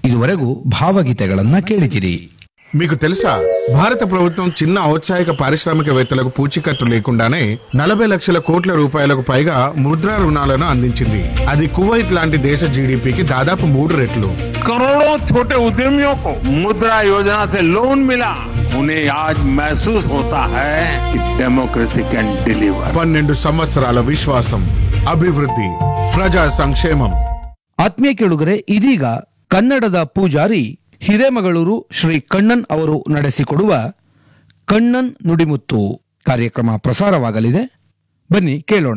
ಇದುವರೆಗೂ ಭಾವಗೀತೆಗಳನ್ನ ಕೇಳಿದಿರಿ మీకు తెలుసా భారత ప్రభుత్వం చిన్న ఔత్సాహిక పారిశ్రామికవేత్తలకు పూచీకత్తు లేకుండానే నలభై లక్షల కోట్ల రూపాయలకు పైగా ముద్రా రుణాలను అందించింది అది కువైట్ లాంటి దేశ జీడిపికి దాదాపు మూడు రెట్లు करोड़ों छोटे उद्यमियों को मुद्रा योजना से लोन मिला उन्हें आज महसूस होता है कि डेमोक्रेसी कैन डिलीवर పన్నెండు సంవత్సరాల విశ్వాసం అభివృద్ధి ప్రజా సంక్షేమం ಆತ್ಮೀಯ ಕೇಳುಗರೆ ಇದೀಗ ಕನ್ನಡದ ಪೂಜಾರಿ ಹಿರೇಮಗಳೂರು ಶ್ರೀ ಕಣ್ಣನ್ ಅವರು ನಡೆಸಿಕೊಡುವ ಕಣ್ಣನ್ ನುಡಿಮುತ್ತು ಕಾರ್ಯಕ್ರಮ ಪ್ರಸಾರವಾಗಲಿದೆ ಬನ್ನಿ ಕೇಳೋಣ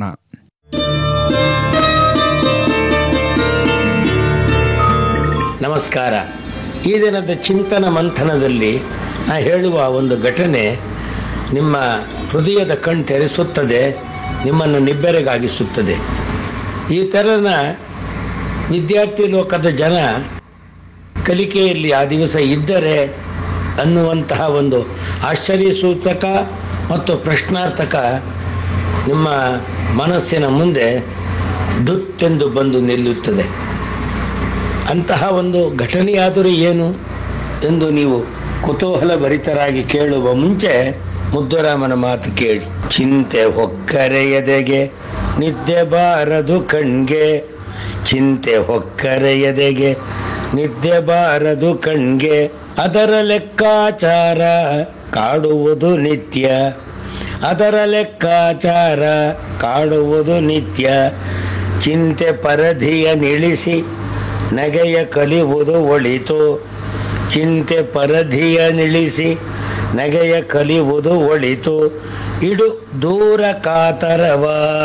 ನಮಸ್ಕಾರ ಈ ದಿನದ ಚಿಂತನ ಮಂಥನದಲ್ಲಿ ನಾ ಹೇಳುವ ಒಂದು ಘಟನೆ ನಿಮ್ಮ ಹೃದಯದ ಕಣ್ ತೆರೆಸುತ್ತದೆ ನಿಮ್ಮನ್ನು ನಿಬ್ಬೆರಗಾಗಿಸುತ್ತದೆ ಈ ಥರನ ವಿದ್ಯಾರ್ಥಿ ಲೋಕದ ಜನ ಕಲಿಕೆಯಲ್ಲಿ ಆ ದಿವಸ ಇದ್ದರೆ ಅನ್ನುವಂತಹ ಒಂದು ಆಶ್ಚರ್ಯ ಸೂಚಕ ಮತ್ತು ಪ್ರಶ್ನಾರ್ಥಕ ನಿಮ್ಮ ಮನಸ್ಸಿನ ಮುಂದೆ ದುತ್ತೆಂದು ಬಂದು ನಿಲ್ಲುತ್ತದೆ ಅಂತಹ ಒಂದು ಘಟನೆಯಾದರೂ ಏನು ಎಂದು ನೀವು ಕುತೂಹಲ ಭರಿತರಾಗಿ ಕೇಳುವ ಮುಂಚೆ ಮುದ್ದುರಾಮನ ಮಾತು ಕೇಳಿ ಚಿಂತೆ ಹೊಕ್ಕರೆ ಎದೆಗೆ ನಿದ್ದೆ ಬಾರದು ಕಣ್ಗೆ ಚಿಂತೆ ಹೊಕ್ಕರೆ ಎದೆಗೆ ನಿದ್ದೆ ಬಾರದು ಕಣ್ಗೆ ಅದರ ಲೆಕ್ಕಾಚಾರ ಕಾಡುವುದು ನಿತ್ಯ ಅದರ ಲೆಕ್ಕಾಚಾರ ಕಾಡುವುದು ನಿತ್ಯ ಚಿಂತೆ ಪರಧಿಯ ನಿಳಿಸಿ ನಗೆಯ ಕಲಿಯುವುದು ಒಳಿತು ಚಿಂತೆ ಪರಧಿಯ ನಿಳಿಸಿ ನಗೆಯ ಕಲಿಯುವುದು ಒಳಿತು ಇಡು ದೂರ ಕಾತರವ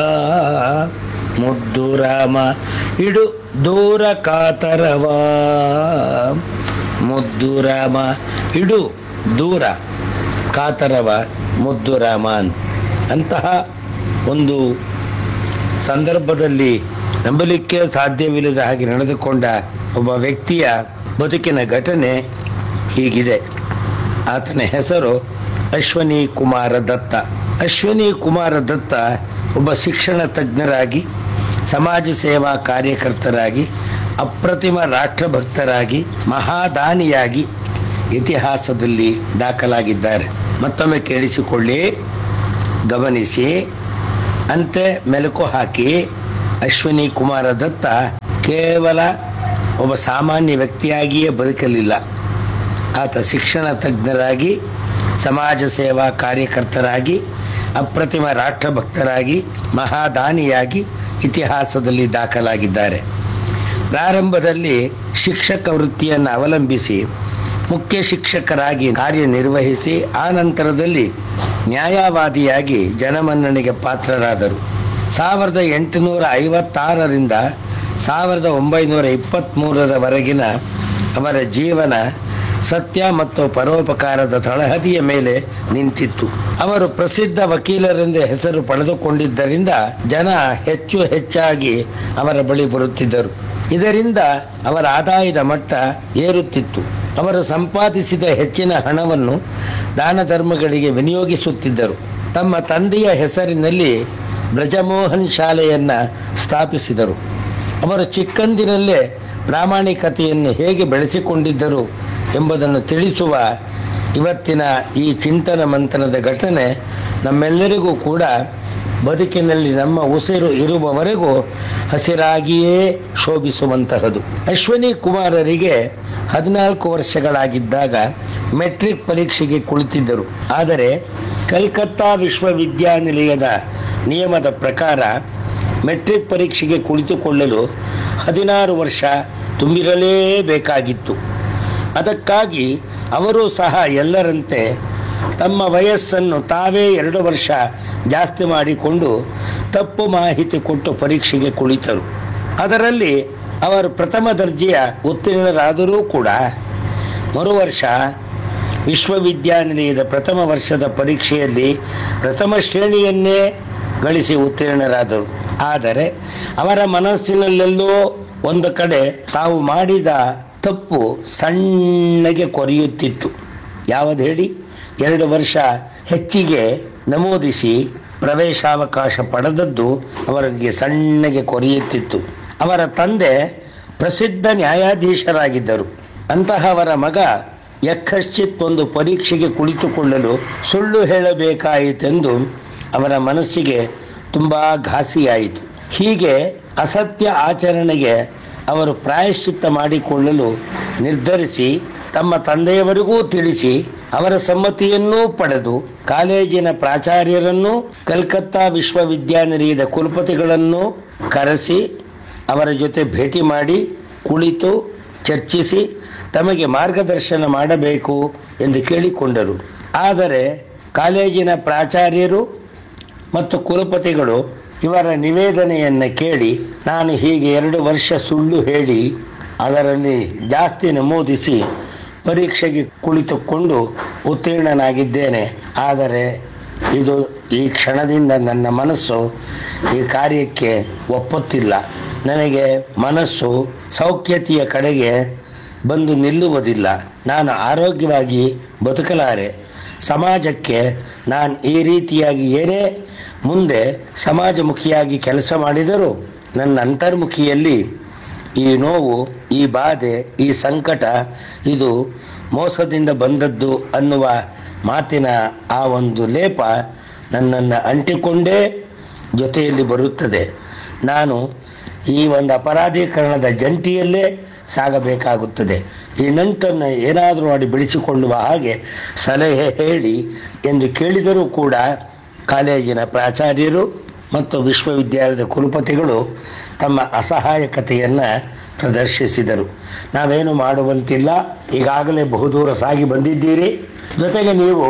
ಮುದ್ದು ರಾಮ ಇಡು ದೂರ ಕಾತರವ ಮುದ್ದು ರಾಮ ಇಡು ದೂರ ಕಾತರವ ಮುದ್ದು ರಾಮ ಅಂತಹ ಒಂದು ಸಂದರ್ಭದಲ್ಲಿ ನಂಬಲಿಕ್ಕೆ ಸಾಧ್ಯವಿಲ್ಲದ ಹಾಗೆ ನಡೆದುಕೊಂಡ ಒಬ್ಬ ವ್ಯಕ್ತಿಯ ಬದುಕಿನ ಘಟನೆ ಹೀಗಿದೆ ಆತನ ಹೆಸರು ಅಶ್ವನಿ ಕುಮಾರ ದತ್ತ ಅಶ್ವನಿ ಕುಮಾರ ದತ್ತ ಒಬ್ಬ ಶಿಕ್ಷಣ ತಜ್ಞರಾಗಿ ಸಮಾಜ ಸೇವಾ ಕಾರ್ಯಕರ್ತರಾಗಿ ಅಪ್ರತಿಮ ರಾಷ್ಟ್ರಭಕ್ತರಾಗಿ ಮಹಾದಾನಿಯಾಗಿ ಇತಿಹಾಸದಲ್ಲಿ ದಾಖಲಾಗಿದ್ದಾರೆ ಮತ್ತೊಮ್ಮೆ ಕೇಳಿಸಿಕೊಳ್ಳಿ ಗಮನಿಸಿ ಅಂತೆ ಮೆಲುಕು ಹಾಕಿ ಅಶ್ವಿನಿ ಕುಮಾರ ದತ್ತ ಕೇವಲ ಒಬ್ಬ ಸಾಮಾನ್ಯ ವ್ಯಕ್ತಿಯಾಗಿಯೇ ಬದುಕಲಿಲ್ಲ ಆತ ಶಿಕ್ಷಣ ತಜ್ಞರಾಗಿ ಸಮಾಜ ಸೇವಾ ಕಾರ್ಯಕರ್ತರಾಗಿ ಅಪ್ರತಿಮ ರಾಷ್ಟ್ರಭಕ್ತರಾಗಿ ಮಹಾದಾನಿಯಾಗಿ ಇತಿಹಾಸದಲ್ಲಿ ದಾಖಲಾಗಿದ್ದಾರೆ ಪ್ರಾರಂಭದಲ್ಲಿ ಶಿಕ್ಷಕ ವೃತ್ತಿಯನ್ನು ಅವಲಂಬಿಸಿ ಮುಖ್ಯ ಶಿಕ್ಷಕರಾಗಿ ಕಾರ್ಯನಿರ್ವಹಿಸಿ ಆ ನಂತರದಲ್ಲಿ ನ್ಯಾಯವಾದಿಯಾಗಿ ಜನಮನ್ನಣೆಗೆ ಪಾತ್ರರಾದರು ಸಾವಿರದ ಎಂಟುನೂರ ಐವತ್ತಾರರಿಂದ ಸಾವಿರದ ಒಂಬೈನೂರ ಇಪ್ಪತ್ತ್ಮೂರರವರೆಗಿನ ಅವರ ಜೀವನ ಸತ್ಯ ಮತ್ತು ಪರೋಪಕಾರದ ತಳಹದಿಯ ಮೇಲೆ ನಿಂತಿತ್ತು ಅವರು ಪ್ರಸಿದ್ಧ ವಕೀಲರೆಂದು ಹೆಸರು ಪಡೆದುಕೊಂಡಿದ್ದರಿಂದ ಜನ ಹೆಚ್ಚು ಹೆಚ್ಚಾಗಿ ಅವರ ಬಳಿ ಬರುತ್ತಿದ್ದರು ಇದರಿಂದ ಅವರ ಆದಾಯದ ಮಟ್ಟ ಏರುತ್ತಿತ್ತು ಅವರು ಸಂಪಾದಿಸಿದ ಹೆಚ್ಚಿನ ಹಣವನ್ನು ದಾನ ಧರ್ಮಗಳಿಗೆ ವಿನಿಯೋಗಿಸುತ್ತಿದ್ದರು ತಮ್ಮ ತಂದೆಯ ಹೆಸರಿನಲ್ಲಿ ಬ್ರಜಮೋಹನ್ ಶಾಲೆಯನ್ನ ಸ್ಥಾಪಿಸಿದರು ಅವರು ಚಿಕ್ಕಂದಿನಲ್ಲೇ ಪ್ರಾಮಾಣಿಕತೆಯನ್ನು ಹೇಗೆ ಬೆಳೆಸಿಕೊಂಡಿದ್ದರು ಎಂಬುದನ್ನು ತಿಳಿಸುವ ಇವತ್ತಿನ ಈ ಚಿಂತನ ಮಂಥನದ ಘಟನೆ ನಮ್ಮೆಲ್ಲರಿಗೂ ಕೂಡ ಬದುಕಿನಲ್ಲಿ ನಮ್ಮ ಉಸಿರು ಇರುವವರೆಗೂ ಹಸಿರಾಗಿಯೇ ಶೋಭಿಸುವಂತಹದು ಅಶ್ವಿನಿ ಕುಮಾರರಿಗೆ ಹದಿನಾಲ್ಕು ವರ್ಷಗಳಾಗಿದ್ದಾಗ ಮೆಟ್ರಿಕ್ ಪರೀಕ್ಷೆಗೆ ಕುಳಿತಿದ್ದರು ಆದರೆ ಕಲ್ಕತ್ತಾ ವಿಶ್ವವಿದ್ಯಾನಿಲಯದ ನಿಯಮದ ಪ್ರಕಾರ ಮೆಟ್ರಿಕ್ ಪರೀಕ್ಷೆಗೆ ಕುಳಿತುಕೊಳ್ಳಲು ಹದಿನಾರು ವರ್ಷ ತುಂಬಿರಲೇಬೇಕಾಗಿತ್ತು ಅದಕ್ಕಾಗಿ ಅವರು ಸಹ ಎಲ್ಲರಂತೆ ತಮ್ಮ ವಯಸ್ಸನ್ನು ತಾವೇ ಎರಡು ವರ್ಷ ಜಾಸ್ತಿ ಮಾಡಿಕೊಂಡು ತಪ್ಪು ಮಾಹಿತಿ ಕೊಟ್ಟು ಪರೀಕ್ಷೆಗೆ ಕುಳಿತರು ಅದರಲ್ಲಿ ಅವರು ಪ್ರಥಮ ದರ್ಜೆಯ ಉತ್ತೀರ್ಣರಾದರೂ ಕೂಡ ಮರು ವರ್ಷ ವಿಶ್ವವಿದ್ಯಾನಿಲಯದ ಪ್ರಥಮ ವರ್ಷದ ಪರೀಕ್ಷೆಯಲ್ಲಿ ಪ್ರಥಮ ಶ್ರೇಣಿಯನ್ನೇ ಗಳಿಸಿ ಉತ್ತೀರ್ಣರಾದರು ಆದರೆ ಅವರ ಮನಸ್ಸಿನಲ್ಲೆಲ್ಲೋ ಒಂದು ಕಡೆ ತಾವು ಮಾಡಿದ ತಪ್ಪು ಸಣ್ಣಗೆ ಕೊರೆಯುತ್ತಿತ್ತು ಯಾವುದು ಹೇಳಿ ಎರಡು ವರ್ಷ ಹೆಚ್ಚಿಗೆ ನಮೂದಿಸಿ ಪ್ರವೇಶಾವಕಾಶ ಪಡೆದದ್ದು ಅವರಿಗೆ ಸಣ್ಣಗೆ ಕೊರೆಯುತ್ತಿತ್ತು ಅವರ ತಂದೆ ಪ್ರಸಿದ್ಧ ನ್ಯಾಯಾಧೀಶರಾಗಿದ್ದರು ಅಂತಹವರ ಮಗ ಯಕ್ಕಶ್ಚಿತ್ ಒಂದು ಪರೀಕ್ಷೆಗೆ ಕುಳಿತುಕೊಳ್ಳಲು ಸುಳ್ಳು ಹೇಳಬೇಕಾಯಿತೆಂದು ಅವರ ಮನಸ್ಸಿಗೆ ತುಂಬ ಘಾಸಿಯಾಯಿತು ಹೀಗೆ ಅಸತ್ಯ ಆಚರಣೆಗೆ ಅವರು ಪ್ರಾಯಶ್ಚಿತ್ತ ಮಾಡಿಕೊಳ್ಳಲು ನಿರ್ಧರಿಸಿ ತಮ್ಮ ತಂದೆಯವರಿಗೂ ತಿಳಿಸಿ ಅವರ ಸಮ್ಮತಿಯನ್ನೂ ಪಡೆದು ಕಾಲೇಜಿನ ಪ್ರಾಚಾರ್ಯರನ್ನು ಕಲ್ಕತ್ತಾ ವಿಶ್ವವಿದ್ಯಾನಿಲಯದ ಕುಲಪತಿಗಳನ್ನು ಕರೆಸಿ ಅವರ ಜೊತೆ ಭೇಟಿ ಮಾಡಿ ಕುಳಿತು ಚರ್ಚಿಸಿ ತಮಗೆ ಮಾರ್ಗದರ್ಶನ ಮಾಡಬೇಕು ಎಂದು ಕೇಳಿಕೊಂಡರು ಆದರೆ ಕಾಲೇಜಿನ ಪ್ರಾಚಾರ್ಯರು ಮತ್ತು ಕುಲಪತಿಗಳು ಇವರ ನಿವೇದನೆಯನ್ನು ಕೇಳಿ ನಾನು ಹೀಗೆ ಎರಡು ವರ್ಷ ಸುಳ್ಳು ಹೇಳಿ ಅದರಲ್ಲಿ ಜಾಸ್ತಿ ನಮೂದಿಸಿ ಪರೀಕ್ಷೆಗೆ ಕುಳಿತುಕೊಂಡು ಉತ್ತೀರ್ಣನಾಗಿದ್ದೇನೆ ಆದರೆ ಇದು ಈ ಕ್ಷಣದಿಂದ ನನ್ನ ಮನಸ್ಸು ಈ ಕಾರ್ಯಕ್ಕೆ ಒಪ್ಪುತ್ತಿಲ್ಲ ನನಗೆ ಮನಸ್ಸು ಸೌಖ್ಯತೆಯ ಕಡೆಗೆ ಬಂದು ನಿಲ್ಲುವುದಿಲ್ಲ ನಾನು ಆರೋಗ್ಯವಾಗಿ ಬದುಕಲಾರೆ ಸಮಾಜಕ್ಕೆ ನಾನು ಈ ರೀತಿಯಾಗಿ ಏನೇ ಮುಂದೆ ಸಮಾಜಮುಖಿಯಾಗಿ ಕೆಲಸ ಮಾಡಿದರೂ ನನ್ನ ಅಂತರ್ಮುಖಿಯಲ್ಲಿ ಈ ನೋವು ಈ ಬಾಧೆ ಈ ಸಂಕಟ ಇದು ಮೋಸದಿಂದ ಬಂದದ್ದು ಅನ್ನುವ ಮಾತಿನ ಆ ಒಂದು ಲೇಪ ನನ್ನನ್ನು ಅಂಟಿಕೊಂಡೇ ಜೊತೆಯಲ್ಲಿ ಬರುತ್ತದೆ ನಾನು ಈ ಒಂದು ಅಪರಾಧೀಕರಣದ ಜಂಟಿಯಲ್ಲೇ ಸಾಗಬೇಕಾಗುತ್ತದೆ ಈ ನಂಟನ್ನು ಏನಾದರೂ ಮಾಡಿ ಬಿಡಿಸಿಕೊಳ್ಳುವ ಹಾಗೆ ಸಲಹೆ ಹೇಳಿ ಎಂದು ಕೇಳಿದರೂ ಕೂಡ ಕಾಲೇಜಿನ ಪ್ರಾಚಾರ್ಯರು ಮತ್ತು ವಿಶ್ವವಿದ್ಯಾಲಯದ ಕುಲಪತಿಗಳು ತಮ್ಮ ಅಸಹಾಯಕತೆಯನ್ನು ಪ್ರದರ್ಶಿಸಿದರು ನಾವೇನು ಮಾಡುವಂತಿಲ್ಲ ಈಗಾಗಲೇ ಬಹುದೂರ ಸಾಗಿ ಬಂದಿದ್ದೀರಿ ಜೊತೆಗೆ ನೀವು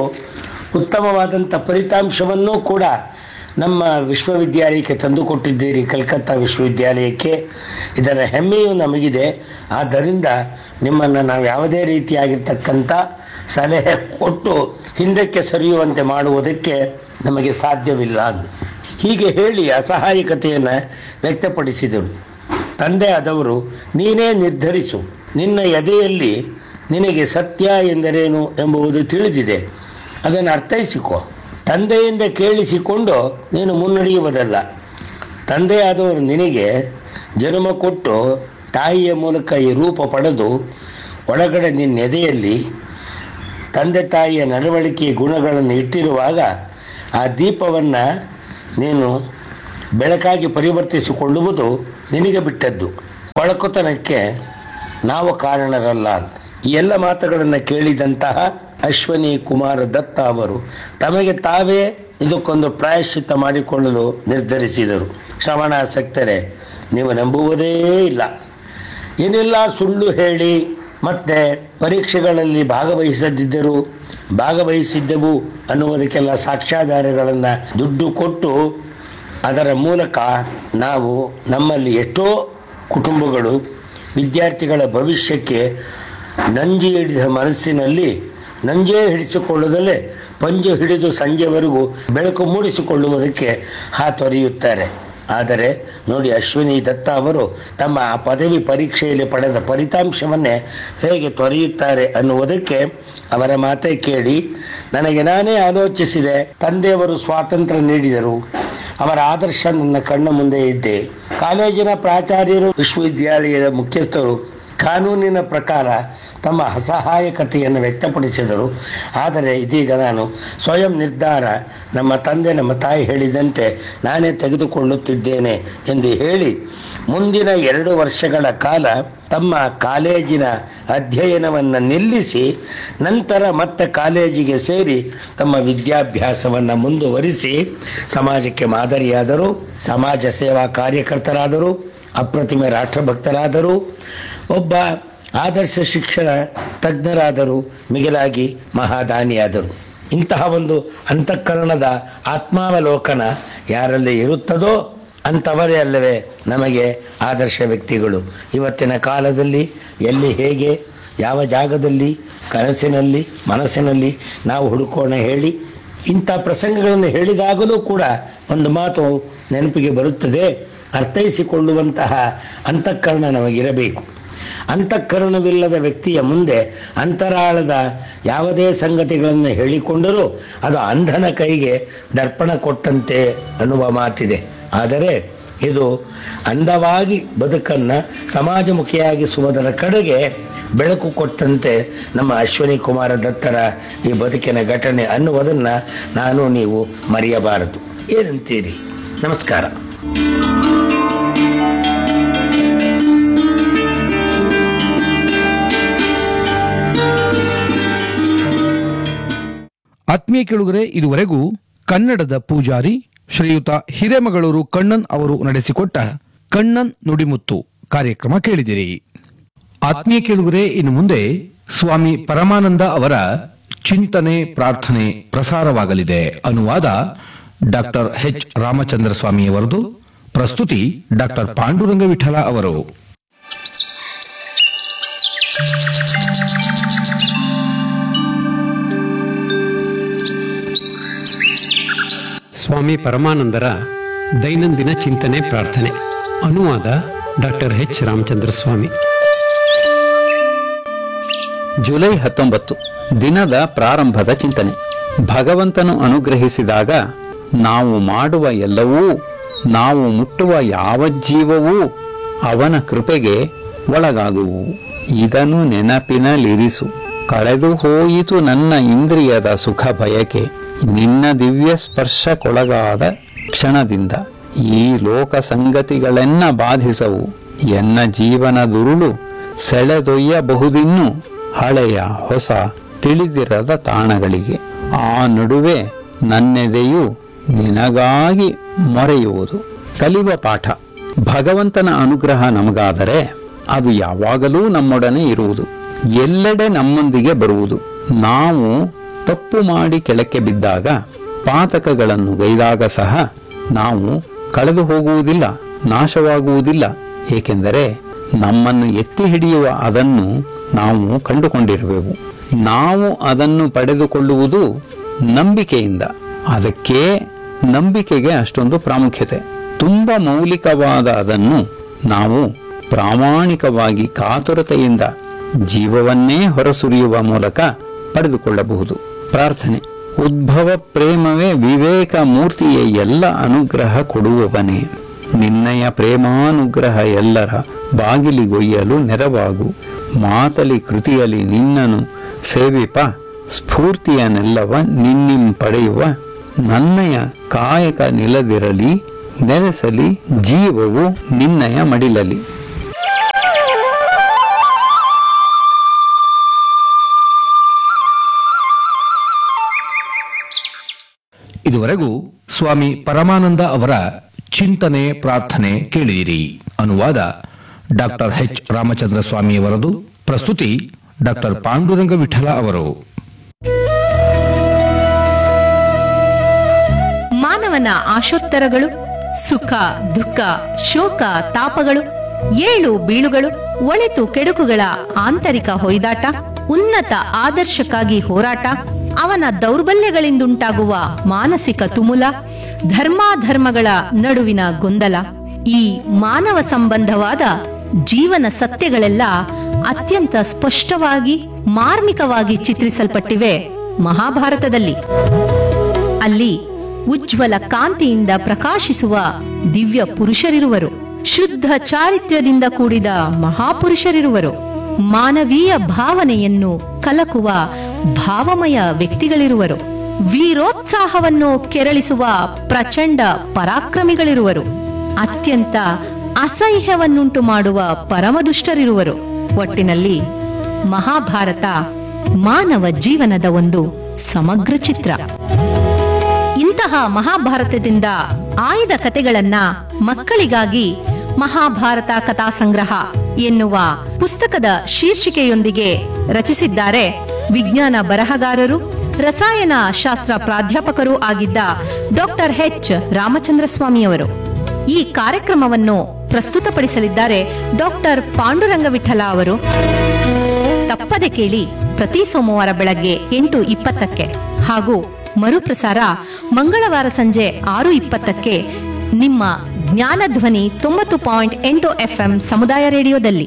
ಉತ್ತಮವಾದಂಥ ಫಲಿತಾಂಶವನ್ನೂ ಕೂಡ ನಮ್ಮ ವಿಶ್ವವಿದ್ಯಾಲಯಕ್ಕೆ ತಂದುಕೊಟ್ಟಿದ್ದೀರಿ ಕಲ್ಕತ್ತಾ ವಿಶ್ವವಿದ್ಯಾಲಯಕ್ಕೆ ಇದರ ಹೆಮ್ಮೆಯೂ ನಮಗಿದೆ ಆದ್ದರಿಂದ ನಿಮ್ಮನ್ನು ನಾವು ಯಾವುದೇ ರೀತಿಯಾಗಿರ್ತಕ್ಕಂಥ ಸಲಹೆ ಕೊಟ್ಟು ಹಿಂದಕ್ಕೆ ಸರಿಯುವಂತೆ ಮಾಡುವುದಕ್ಕೆ ನಮಗೆ ಸಾಧ್ಯವಿಲ್ಲ ಅಂದು. ಹೀಗೆ ಹೇಳಿ ಅಸಹಾಯಕತೆಯನ್ನು ವ್ಯಕ್ತಪಡಿಸಿದರು ತಂದೆ ಆದವರು ನೀನೇ ನಿರ್ಧರಿಸು ನಿನ್ನ ಎದೆಯಲ್ಲಿ ನಿನಗೆ ಸತ್ಯ ಎಂದರೇನು ಎಂಬುದು ತಿಳಿದಿದೆ ಅದನ್ನು ಅರ್ಥೈಸಿಕೊ ತಂದೆಯಿಂದ ಕೇಳಿಸಿಕೊಂಡು ನೀನು ಮುನ್ನಡೆಯುವುದಲ್ಲ ತಂದೆಯಾದವರು ನಿನಗೆ ಜನ್ಮ ಕೊಟ್ಟು ತಾಯಿಯ ಮೂಲಕ ಈ ರೂಪ ಪಡೆದು ಒಳಗಡೆ ನಿನ್ನ ಎದೆಯಲ್ಲಿ ತಂದೆ ತಾಯಿಯ ನಡವಳಿಕೆ ಗುಣಗಳನ್ನು ಇಟ್ಟಿರುವಾಗ ಆ ದೀಪವನ್ನು ನೀನು ಬೆಳಕಾಗಿ ಪರಿವರ್ತಿಸಿಕೊಳ್ಳುವುದು ನಿನಗೆ ಬಿಟ್ಟದ್ದು ಒಳಕುತನಕ್ಕೆ ನಾವು ಕಾರಣರಲ್ಲ ಅಂತ ಈ ಎಲ್ಲ ಮಾತುಗಳನ್ನು ಕೇಳಿದಂತಹ ಅಶ್ವನಿ ಕುಮಾರ ದತ್ತ ಅವರು ತಮಗೆ ತಾವೇ ಇದಕ್ಕೊಂದು ಪ್ರಾಯಶ್ಚಿತ್ತ ಮಾಡಿಕೊಳ್ಳಲು ನಿರ್ಧರಿಸಿದರು ಶ್ರವಣಾಸಕ್ತರೆ ನೀವು ನಂಬುವುದೇ ಇಲ್ಲ ಏನೆಲ್ಲ ಸುಳ್ಳು ಹೇಳಿ ಮತ್ತೆ ಪರೀಕ್ಷೆಗಳಲ್ಲಿ ಭಾಗವಹಿಸದಿದ್ದರು ಭಾಗವಹಿಸಿದ್ದೆವು ಅನ್ನುವುದಕ್ಕೆಲ್ಲ ಸಾಕ್ಷ್ಯಾಧಾರಗಳನ್ನು ದುಡ್ಡು ಕೊಟ್ಟು ಅದರ ಮೂಲಕ ನಾವು ನಮ್ಮಲ್ಲಿ ಎಷ್ಟೋ ಕುಟುಂಬಗಳು ವಿದ್ಯಾರ್ಥಿಗಳ ಭವಿಷ್ಯಕ್ಕೆ ನಂಜಿ ಹಿಡಿದ ಮನಸ್ಸಿನಲ್ಲಿ ನಂಜೇ ಹಿಡಿಸಿಕೊಳ್ಳುವುದಲ್ಲೇ ಪಂಜು ಹಿಡಿದು ಸಂಜೆವರೆಗೂ ಬೆಳಕು ಮೂಡಿಸಿಕೊಳ್ಳುವುದಕ್ಕೆ ಹಾತೊರೆಯುತ್ತಾರೆ ಆದರೆ ನೋಡಿ ಅಶ್ವಿನಿ ದತ್ತ ಅವರು ತಮ್ಮ ಆ ಪದವಿ ಪರೀಕ್ಷೆಯಲ್ಲಿ ಪಡೆದ ಫಲಿತಾಂಶವನ್ನೇ ಹೇಗೆ ತೊರೆಯುತ್ತಾರೆ ಅನ್ನುವುದಕ್ಕೆ ಅವರ ಮಾತೇ ಕೇಳಿ ನನಗೆ ನಾನೇ ಆಲೋಚಿಸಿದೆ ತಂದೆಯವರು ಸ್ವಾತಂತ್ರ್ಯ ನೀಡಿದರು ಅವರ ಆದರ್ಶ ನನ್ನ ಕಣ್ಣ ಮುಂದೆ ಇದ್ದೆ ಕಾಲೇಜಿನ ಪ್ರಾಚಾರ್ಯರು ವಿಶ್ವವಿದ್ಯಾಲಯದ ಮುಖ್ಯಸ್ಥರು ಕಾನೂನಿನ ಪ್ರಕಾರ ತಮ್ಮ ಅಸಹಾಯಕತೆಯನ್ನು ವ್ಯಕ್ತಪಡಿಸಿದರು ಆದರೆ ಇದೀಗ ನಾನು ಸ್ವಯಂ ನಿರ್ಧಾರ ನಮ್ಮ ತಂದೆ ನಮ್ಮ ತಾಯಿ ಹೇಳಿದಂತೆ ನಾನೇ ತೆಗೆದುಕೊಳ್ಳುತ್ತಿದ್ದೇನೆ ಎಂದು ಹೇಳಿ ಮುಂದಿನ ಎರಡು ವರ್ಷಗಳ ಕಾಲ ತಮ್ಮ ಕಾಲೇಜಿನ ಅಧ್ಯಯನವನ್ನು ನಿಲ್ಲಿಸಿ ನಂತರ ಮತ್ತೆ ಕಾಲೇಜಿಗೆ ಸೇರಿ ತಮ್ಮ ವಿದ್ಯಾಭ್ಯಾಸವನ್ನು ಮುಂದುವರಿಸಿ ಸಮಾಜಕ್ಕೆ ಮಾದರಿಯಾದರು ಸಮಾಜ ಸೇವಾ ಕಾರ್ಯಕರ್ತರಾದರು ಅಪ್ರತಿಮ ರಾಷ್ಟ್ರಭಕ್ತರಾದರು ಒಬ್ಬ ಆದರ್ಶ ಶಿಕ್ಷಣ ತಜ್ಞರಾದರು ಮಿಗಿಲಾಗಿ ಮಹಾದಾನಿಯಾದರು ಇಂತಹ ಒಂದು ಅಂತಃಕರಣದ ಆತ್ಮಾವಲೋಕನ ಯಾರಲ್ಲಿ ಇರುತ್ತದೋ ಅಂಥವರೇ ಅಲ್ಲವೇ ನಮಗೆ ಆದರ್ಶ ವ್ಯಕ್ತಿಗಳು ಇವತ್ತಿನ ಕಾಲದಲ್ಲಿ ಎಲ್ಲಿ ಹೇಗೆ ಯಾವ ಜಾಗದಲ್ಲಿ ಕನಸಿನಲ್ಲಿ ಮನಸ್ಸಿನಲ್ಲಿ ನಾವು ಹುಡುಕೋಣ ಹೇಳಿ ಇಂಥ ಪ್ರಸಂಗಗಳನ್ನು ಹೇಳಿದಾಗಲೂ ಕೂಡ ಒಂದು ಮಾತು ನೆನಪಿಗೆ ಬರುತ್ತದೆ ಅರ್ಥೈಸಿಕೊಳ್ಳುವಂತಹ ಅಂತಃಕರಣ ನಮಗಿರಬೇಕು ಅಂತಃಕರಣವಿಲ್ಲದ ವ್ಯಕ್ತಿಯ ಮುಂದೆ ಅಂತರಾಳದ ಯಾವುದೇ ಸಂಗತಿಗಳನ್ನು ಹೇಳಿಕೊಂಡರೂ ಅದು ಅಂಧನ ಕೈಗೆ ದರ್ಪಣ ಕೊಟ್ಟಂತೆ ಅನ್ನುವ ಮಾತಿದೆ ಆದರೆ ಇದು ಅಂದವಾಗಿ ಬದುಕನ್ನು ಸಮಾಜಮುಖಿಯಾಗಿಸುವುದರ ಕಡೆಗೆ ಬೆಳಕು ಕೊಟ್ಟಂತೆ ನಮ್ಮ ಅಶ್ವಿನಿ ಕುಮಾರ ದತ್ತರ ಈ ಬದುಕಿನ ಘಟನೆ ಅನ್ನುವುದನ್ನು ನಾನು ನೀವು ಮರೆಯಬಾರದು ಏನಂತೀರಿ ನಮಸ್ಕಾರ ಆತ್ಮೀಯ ಕೇಳುಗರೆ ಇದುವರೆಗೂ ಕನ್ನಡದ ಪೂಜಾರಿ ಶ್ರೀಯುತ ಹಿರೇಮಗಳೂರು ಕಣ್ಣನ್ ಅವರು ನಡೆಸಿಕೊಟ್ಟ ಕಣ್ಣನ್ ನುಡಿಮುತ್ತು ಕಾರ್ಯಕ್ರಮ ಕೇಳಿದಿರಿ ಆತ್ಮೀಯ ಕೇಳುಗರೆ ಇನ್ನು ಮುಂದೆ ಸ್ವಾಮಿ ಪರಮಾನಂದ ಅವರ ಚಿಂತನೆ ಪ್ರಾರ್ಥನೆ ಪ್ರಸಾರವಾಗಲಿದೆ ಅನುವಾದ ಡಾಕ್ಟರ್ ಎಚ್ ರಾಮಚಂದ್ರ ಸ್ವಾಮಿಯವರದು ಪ್ರಸ್ತುತಿ ಡಾಕ್ಟರ್ ಪಾಂಡುರಂಗ ವಿಠಲ ಅವರು ಸ್ವಾಮಿ ಪರಮಾನಂದರ ದೈನಂದಿನ ಚಿಂತನೆ ಪ್ರಾರ್ಥನೆ ಅನುವಾದ doctor H Ramachandra Swami July ಹತ್ತೊಂಬತ್ತು ದಿನದ ಪ್ರಾರಂಭದ ಚಿಂತನೆ ಭಗವಂತನು ಅನುಗ್ರಹಿಸಿದಾಗ ನಾವು ಮಾಡುವ ಎಲ್ಲವೂ ನಾವು ಮುಟ್ಟುವ ಯಾವ ಜೀವವೂ ಅವನ ಕೃಪೆಗೆ ಒಳಗಾಗುವು ಇದನ್ನು ನೆನಪಿನಲ್ಲಿರಿಸು ಕಳೆದು ಹೋಯಿತು ನನ್ನ ಇಂದ್ರಿಯದ ಸುಖ ಬಯಕೆ ನಿನ್ನ ದಿವ್ಯ ಸ್ಪರ್ಶಕ್ಕೊಳಗಾದ ಕ್ಷಣದಿಂದ ಈ ಲೋಕ ಸಂಗತಿಗಳೆನ್ನ ಬಾಧಿಸವು ಎನ್ನ ಜೀವನ ದುರುಳು ಸೆಳೆದೊಯ್ಯಬಹುದಿನ್ನು ಹಳೆಯ ಹೊಸ ತಿಳಿದಿರದ ತಾಣಗಳಿಗೆ ಆ ನಡುವೆ ನನ್ನೆದೆಯು ನಿನಗಾಗಿ ಮೊರೆಯುವುದು ಕಲಿಯುವ ಪಾಠ ಭಗವಂತನ ಅನುಗ್ರಹ ನಮಗಾದರೆ ಅದು ಯಾವಾಗಲೂ ನಮ್ಮೊಡನೆ ಇರುವುದು ಎಲ್ಲೆಡೆ ನಮ್ಮೊಂದಿಗೆ ಬರುವುದು ನಾವು ತಪ್ಪು ಮಾಡಿ ಕೆಳಕ್ಕೆ ಬಿದ್ದಾಗ ಪಾತಕಗಳನ್ನು ಗೈದಾಗ ಸಹ ನಾವು ಕಳೆದು ಹೋಗುವುದಿಲ್ಲ ನಾಶವಾಗುವುದಿಲ್ಲ ಏಕೆಂದರೆ ನಮ್ಮನ್ನು ಎತ್ತಿ ಹಿಡಿಯುವ ಅದನ್ನು ನಾವು ಕಂಡುಕೊಂಡಿರುವೆವು ನಾವು ಅದನ್ನು ಪಡೆದುಕೊಳ್ಳುವುದು ನಂಬಿಕೆಯಿಂದ ಅದಕ್ಕೆ ನಂಬಿಕೆಗೆ ಅಷ್ಟೊಂದು ಪ್ರಾಮುಖ್ಯತೆ ತುಂಬಾ ಮೌಲಿಕವಾದ ಅದನ್ನು ನಾವು ಪ್ರಾಮಾಣಿಕವಾಗಿ ಕಾತುರತೆಯಿಂದ ಜೀವವನ್ನೇ ಹೊರಸುರಿಯುವ ಮೂಲಕ ಪಡೆದುಕೊಳ್ಳಬಹುದು ಪ್ರಾರ್ಥನೆ ಉದ್ಭವ ಪ್ರೇಮವೇ ವಿವೇಕ ಮೂರ್ತಿಯೇ ಎಲ್ಲ ಅನುಗ್ರಹ ಕೊಡುವವನೇ ನಿನ್ನಯ ಪ್ರೇಮಾನುಗ್ರಹ ಎಲ್ಲರ ಬಾಗಿಲಿಗೊಯ್ಯಲು ನೆರವಾಗು ಮಾತಲಿ ಕೃತಿಯಲ್ಲಿ ನಿನ್ನನು ಸೇವಿಪ ಸ್ಫೂರ್ತಿಯನ್ನೆಲ್ಲವ ನಿನ್ನಿಂ ಪಡೆಯುವ ನನ್ನಯ ಕಾಯಕ ನಿಲದಿರಲಿ ನೆಲೆಸಲಿ ಜೀವವು ನಿನ್ನಯ ಮಡಿಲಲಿ ಇದುವರೆಗೂ ಸ್ವಾಮಿ ಪರಮಾನಂದ ಅವರ ಚಿಂತನೆ ಪ್ರಾರ್ಥನೆ ಕೇಳಿದಿರಿ ಅನುವಾದ ಡಾಕ್ಟರ್ ಎಚ್ ರಾಮಚಂದ್ರ ಸ್ವಾಮಿಯವರದು ಪ್ರಸ್ತುತಿ ಡಾಕ್ಟರ್ ಪಾಂಡುರಂಗ ವಿಠಲ ಅವರು ಮಾನವನ ಆಶೋತ್ತರಗಳು ಸುಖ ದುಃಖ ಶೋಕ ತಾಪಗಳು ಏಳು ಬೀಳುಗಳು ಒಳಿತು ಕೆಡುಕುಗಳ ಆಂತರಿಕ ಹೊಯ್ದಾಟ ಉನ್ನತ ಆದರ್ಶಕ್ಕಾಗಿ ಹೋರಾಟ ಅವನ ದೌರ್ಬಲ್ಯಗಳಿಂದುಂಟಾಗುವ ಮಾನಸಿಕ ತುಮುಲ ಧರ್ಮಾಧರ್ಮಗಳ ನಡುವಿನ ಗೊಂದಲ ಈ ಮಾನವ ಸಂಬಂಧವಾದ ಜೀವನ ಸತ್ಯಗಳೆಲ್ಲ ಅತ್ಯಂತ ಸ್ಪಷ್ಟವಾಗಿ ಮಾರ್ಮಿಕವಾಗಿ ಚಿತ್ರಿಸಲ್ಪಟ್ಟಿವೆ ಮಹಾಭಾರತದಲ್ಲಿ ಅಲ್ಲಿ ಉಜ್ವಲ ಕಾಂತಿಯಿಂದ ಪ್ರಕಾಶಿಸುವ ದಿವ್ಯ ಪುರುಷರಿರುವರು ಶುದ್ಧ ಚಾರಿತ್ರ್ಯದಿಂದ ಕೂಡಿದ ಮಹಾಪುರುಷರಿರುವರು ಮಾನವೀಯ ಭಾವನೆಯನ್ನು ಕಲಕುವ ಭಾವಮಯ ವ್ಯಕ್ತಿಗಳಿರುವರು ವೀರೋತ್ಸಾಹವನ್ನು ಕೆರಳಿಸುವ ಪ್ರಚಂಡ ಪರಾಕ್ರಮಿಗಳಿರುವರು ಅತ್ಯಂತ ಅಸಹ್ಯವನ್ನುಂಟು ಮಾಡುವ ಪರಮದುಷ್ಟರಿರುವರು ಒಟ್ಟಿನಲ್ಲಿ ಮಹಾಭಾರತ ಮಾನವ ಜೀವನದ ಒಂದು ಸಮಗ್ರ ಚಿತ್ರ ಇಂತಹ ಮಹಾಭಾರತದಿಂದ ಆಯ್ದ ಕತೆಗಳನ್ನ ಮಕ್ಕಳಿಗಾಗಿ ಮಹಾಭಾರತ ಕಥಾ ಸಂಗ್ರಹ ಎನ್ನುವ ಪುಸ್ತಕದ ಶೀರ್ಷಿಕೆಯೊಂದಿಗೆ ರಚಿಸಿದ್ದಾರೆ ವಿಜ್ಞಾನ ಬರಹಗಾರರು ರಸಾಯನ ಶಾಸ್ತ್ರ ಪ್ರಾಧ್ಯಾಪಕರೂ ಆಗಿದ್ದ ಡಾಕ್ಟರ್ ಎಚ್ ರಾಮಚಂದ್ರ ಸ್ವಾಮಿಯವರು ಈ ಕಾರ್ಯಕ್ರಮವನ್ನು ಪ್ರಸ್ತುತಪಡಿಸಲಿದ್ದಾರೆ ಡಾಕ್ಟರ್ ಪಾಂಡುರಂಗ ವಿಠಲ ಅವರು ತಪ್ಪದೆ ಕೇಳಿ ಪ್ರತಿ ಸೋಮವಾರ ಬೆಳಗ್ಗೆ ಎಂಟು ಇಪ್ಪತ್ತಕ್ಕೆ ಹಾಗೂ ಮರುಪ್ರಸಾರ ಮಂಗಳವಾರ ಸಂಜೆ ಆರು ಇಪ್ಪತ್ತಕ್ಕೆ ನಿಮ್ಮ ಜ್ಞಾನಧ್ವನಿ ತೊಂಬತ್ತು ಪಾಯಿಂಟ್ ಎಂಟು ಎಫ್ಎಂ ಸಮುದಾಯ ರೇಡಿಯೋದಲ್ಲಿ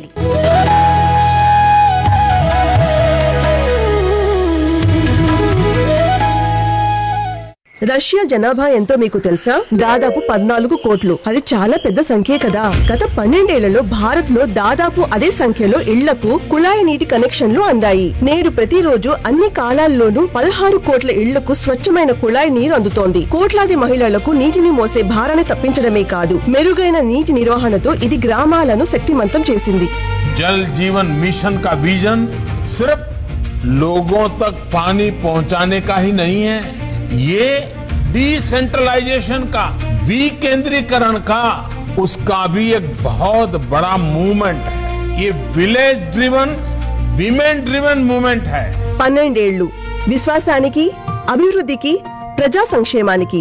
రష్యా జనాభా ఎంతో మీకు తెలుసా దాదాపు పద్నాలుగు కోట్లు అది చాలా పెద్ద సంఖ్యే కదా గత పన్నెండేళ్లలో భారత్ లో దాదాపు అదే సంఖ్యలో ఇళ్లకు కుళాయి నీటి కనెక్షన్లు అందాయి నేడు ప్రతిరోజు అన్ని కాలాల్లోనూ పదహారు కోట్ల ఇళ్లకు స్వచ్ఛమైన కుళాయి నీరు అందుతోంది కోట్లాది మహిళలకు నీటిని మోసే భారాన్ని తప్పించడమే కాదు మెరుగైన నీటి నిర్వహణతో ఇది గ్రామాలను శక్తిమంతం చేసింది जल जीवन मिशन का विजन सिर्फ लोगों तक पानी पहुंचाने का ही नहीं है ये डिसेंट्रलाइजेशन का विकेंद्रीकरण का उसका भी एक बहुत बड़ा मूवमेंट है ये village driven women driven movement है పన్నెండేళ్లు విశ్వాసానికి అభివృద్ధికి ప్రజా సంక్షేమానికి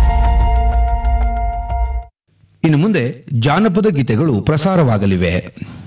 ಇನ್ನು ಮುಂದೆ ಜಾನಪದ ಗೀತೆಗಳು ಪ್ರಸಾರವಾಗಲಿವೆ